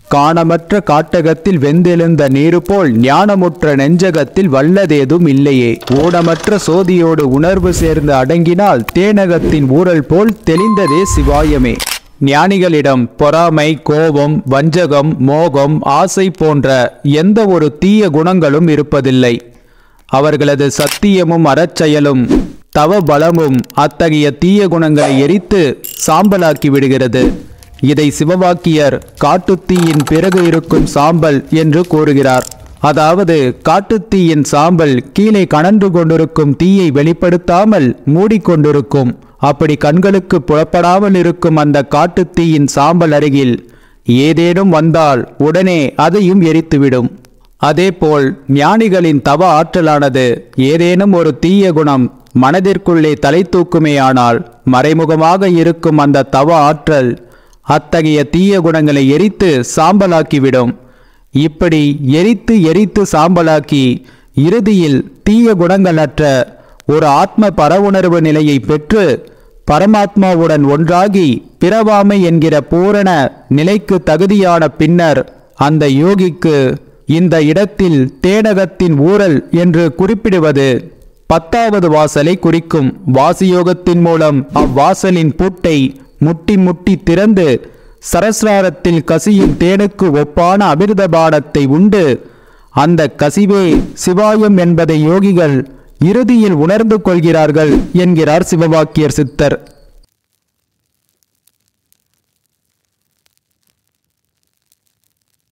காணமற்ற காட்டகத்தில் வெந்தெழுந்த நீரு போல் ஞானமுற்ற நெஞ்சகத்தில் வல்லதேதும் இல்லையே ஊனமற்ற சோதியோடு உணர்வு சேர்ந்து அடங்கினால் தேனகத்தின் ஊரல் போல் தெளிந்ததே சிவாயமே ஞானிகளிடம் பொறாமை கோபம் வஞ்சகம் மோகம் ஆசை போன்ற எந்த ஒரு தீய குணங்களும் இருப்பதில்லை அவர்களது சத்தியமும் அறச்செயலும் தவ பலமும் அத்தகைய தீய குணங்களை எரித்து சாம்பலாக்கி விடுகிறது இதை சிவவாக்கியர் காட்டுத்தீயின் பிறகு இருக்கும் சாம்பல் என்று கூறுகிறார் அதாவது காட்டுத்தீயின் சாம்பல் கீழே கனன்று கொண்டிருக்கும் தீயை வெளிப்படுத்தாமல் மூடிக்கொண்டிருக்கும் அப்படி கண்களுக்கு புலப்படாமல் இருக்கும் அந்த காட்டுத்தீயின் சாம்பல் அருகில் ஏதேனும் வந்தால் உடனே அதையும் எரித்துவிடும் அதேபோல் ஞானிகளின் தவ ஆற்றலானது ஏதேனும் ஒரு தீய குணம் மனதிற்குள்ளே தலை தூக்குமேயானால் மறைமுகமாக இருக்கும் அந்த தவ ஆற்றல் அத்தகைய தீய குணங்களை எரித்து சாம்பலாக்கிவிடும் இப்படி எரித்து எரித்து சாம்பலாக்கி இறுதியில் தீய குணங்களற்ற ஒரு ஆத்ம பரவுணர்வு நிலையை பெற்று பரமாத்மாவுடன் ஒன்றாகி பிறவாமை என்கிற பூரண நிலைக்கு தகுதியான பின்னர் அந்த யோகிக்கு இந்த இடத்தில் தேனகத்தின் ஊரல் என்று குறிப்பிடுவது பத்தாவது வாசலை குறிக்கும் வாசியோகத்தின் மூலம் அவ்வாசலின் பூட்டை முட்டி முட்டி திறந்து சரஸ்ராரத்தில் கசியும் தேனுக்கு ஒப்பான அமிர்தபானத்தை உண்டு அந்த கசிவே சிவாயம் என்பதை யோகிகள் இறுதியில் உணர்ந்து கொள்கிறார்கள் என்கிறார் சிவவாக்கியர் சித்தர்